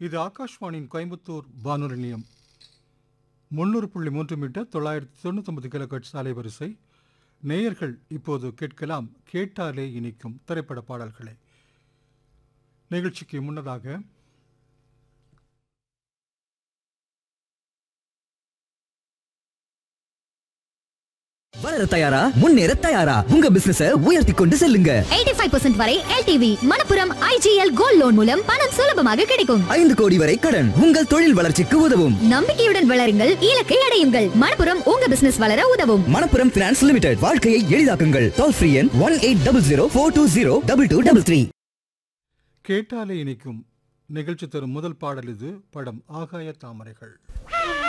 இது ஆகாஷ்வாணியின் கோயம்புத்தூர் வானொலி நிலையம் முன்னூறு புள்ளி மூன்று மீட்டர் தொள்ளாயிரத்தி தொண்ணூத்தொன்பது கிலோகட்ஸ் அலைவரிசை நேயர்கள் இப்போது கேட்கலாம் கேட்டாலே இனிக்கும் திரைப்பட பாடல்களை நிகழ்ச்சிக்கு முன்னதாக வளர தயாரா முன்னேற தயாரா உங்க பிசினஸ உயர்த்தி கொண்டு செல்லுங்க 85% வரை LTV Manappuram IGL gold loan மூலம் பணம் சுலபமாக கிடைக்கும் ஐந்து கோடி வரை கடன் உங்கள் தொழில் வளர்ச்சிக்கு உதவும் நம்பிக்கையுடன் வளருங்கள் இலக்கை அடையுங்கள் மணப்புரம் உங்க பிசினஸ் வளர உதவும் மணப்புரம் பினான்ஸ் லிமிடெட் வாழ்க்கையை எளிதாக்குங்கள் டோல் ஃப்ரீ எண் one eight double zero four two zero double two double three கேட்டாலே இனிக்கும் நிகழ்ச்சி தரும் முதல் பாடல் இது படம் ஆகாய தாமரைகள்